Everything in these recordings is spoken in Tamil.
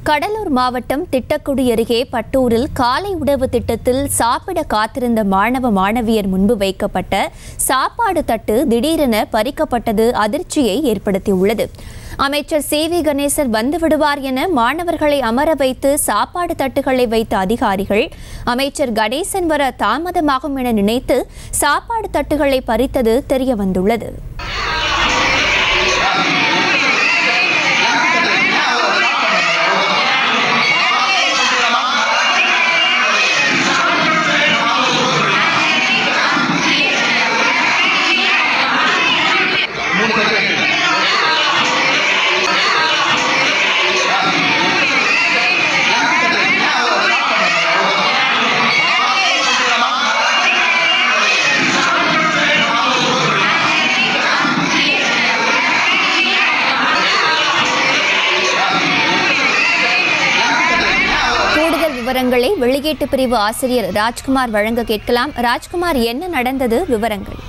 கடலூர் மாவட்டம் திட்டக்குடி அருகே பட்டூரில் காலை உணவு திட்டத்தில் சாப்பிட காத்திருந்த மாணவ மாணவியர் முன்பு வைக்கப்பட்ட சாப்பாடு தட்டு திடீரென பறிக்கப்பட்டது அதிர்ச்சியை ஏற்படுத்தியுள்ளது அமைச்சர் சி வி கணேசன் வந்து விடுவார் என மாணவர்களை அமர வைத்து சாப்பாடு தட்டுகளை வைத்த அதிகாரிகள் அமைச்சர் கணேசன் வர தாமதமாகும் என நினைத்து சாப்பாடு தட்டுகளை பறித்தது தெரியவந்துள்ளது கூடுதல் விவரங்களை வெளியீட்டு பிரிவு ஆசிரியர் ராஜ்குமார் வழங்க கேட்கலாம் ராஜ்குமார் என்ன நடந்தது விவரங்கள்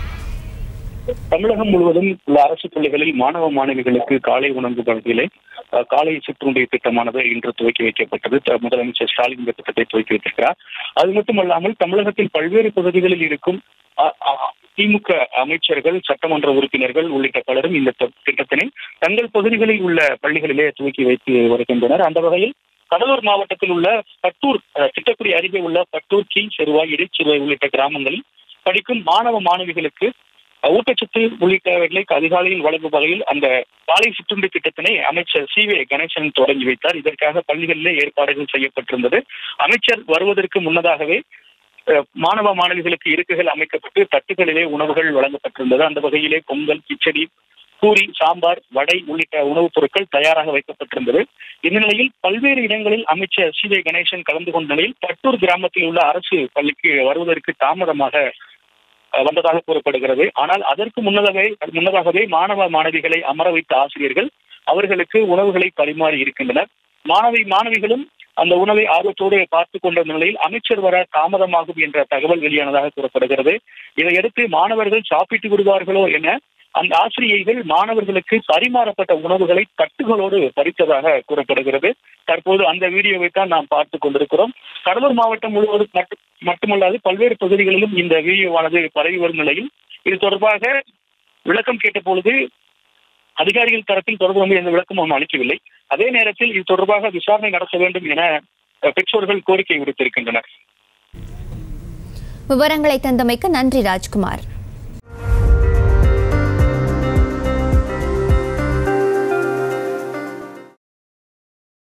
தமிழகம் முழுவதும் உள்ள அரசு பள்ளிகளில் மாணவ மாணவிகளுக்கு காலை உணவு வழங்கிலே அஹ், காலை சிற்றுண்டி திட்டமானது இன்று துவக்கி வைக்கப்பட்டது த- முதலமைச்சர் ஸ்டாலின் இந்த திட்டத்தை துவக்கி வைத்திருக்கிறார் அது மட்டுமல்லாமல் தமிழகத்தில் பல்வேறு பகுதிகளில் இருக்கும் அ- அ- திமுக அமைச்சர்கள் சட்டமன்ற உறுப்பினர்கள் உள்ளிட்ட பலரும் இந்த தி- திட்டத்தினை தங்கள் பகுதிகளில் உள்ள பள்ளிகளிலே துவக்கி வைத்து வருகின்றனர் அந்த வகையில் கடலூர் மாவட்டத்தில் உள்ள பட்டூர் அஹ், திட்டக்குடி அருகே உள்ள பட்டூர் கீழ் செருவாய் இடைச்சிறுவாய் உள்ளிட்ட கிராமங்களில் படிக்கும் மாணவ மாணவிகளுக்கு ஊட்டச்சத்து உள்ளிட்டவைகளை அதிகாலையில் வழங்கும் வகையில் அந்த காலை சிற்றுண்டி திட்டத்தினை அமைச்சர் சி வே கணேசன் தொடங்கி வைத்தார் இதற்காக பள்ளிகளிலே ஏற்பாடுகள் செய்யப்பட்டிருந்தது அமைச்சர் வருவதற்கு முன்னதாகவே அஹ், மாணவ மாணவிகளுக்கு இருக்கைகள் அமைக்கப்பட்டு தட்டுகளிலே உணவுகள் வழங்கப்பட்டிருந்தது அந்த வகையிலே பொங்கல் கிச்சடி பூரி சாம்பார் வடை உள்ளிட்ட உணவுப் பொருட்கள் தயாராக வைக்கப்பட்டிருந்தது இந்த நிலையில் பல்வேறு இடங்களில் அமைச்சர் சி வே கணேசன் கலந்து கொண்ட நிலையில் பட்டூர் கிராமத்தில் உள்ள அரசு பள்ளிக்கு வருவதற்கு தாமதமாக அஹ், வந்ததாக கூறப்படுகிறது ஆனால் அதற்கு முன்னதாகவே முன்னதாகவே மாணவ மாணவிகளை அமர வைத்த ஆசிரியர்கள் அவர்களுக்கு உணவுகளை பரிமாறி இருக்கின்றனர் மாணவி மாணவிகளும் அந்த உணவை ஆர்வத்தோடு பார்த்துக் கொண்ட நிலையில் அமைச்சர் வர தாமதமாகும் என்ற தகவல் வெளியானதாக கூறப்படுகிறது இதையடுத்து மாணவர்கள் சாப்பிட்டு விடுவார்களோ என அந்த ஆசிரியைகள் மாணவர்களுக்கு பரிமாறப்பட்ட உணவுகளை தட்டுகளோடு பறித்ததாக கூறப்படுகிறது தற்போது அந்த வீடியோவை தான் நாம் பார்த்துக் கொண்டிருக்கிறோம் கடலூர் மாவட்டம் முழுவதும் மட்டும் மட்டுமல்லாது பல்வேறு பகுதிகளிலும் இந்த வீடியோவானது பரவி வரும் நிலையில் இது தொடர்பாக விளக்கம் கேட்ட பொழுது அதிகாரிகள் தரப்பில் தொடர்பு வந்து எந்த விளக்கமும் அளிக்கவில்லை அதே நேரத்தில் இது தொடர்பாக விசாரணை நடத்த வேண்டும் என அஹ், பெற்றோர்கள் கோரிக்கை விடுத்திருக்கின்றனர் விவரங்களை தந்தமைக்கு நன்றி ராஜ்குமார்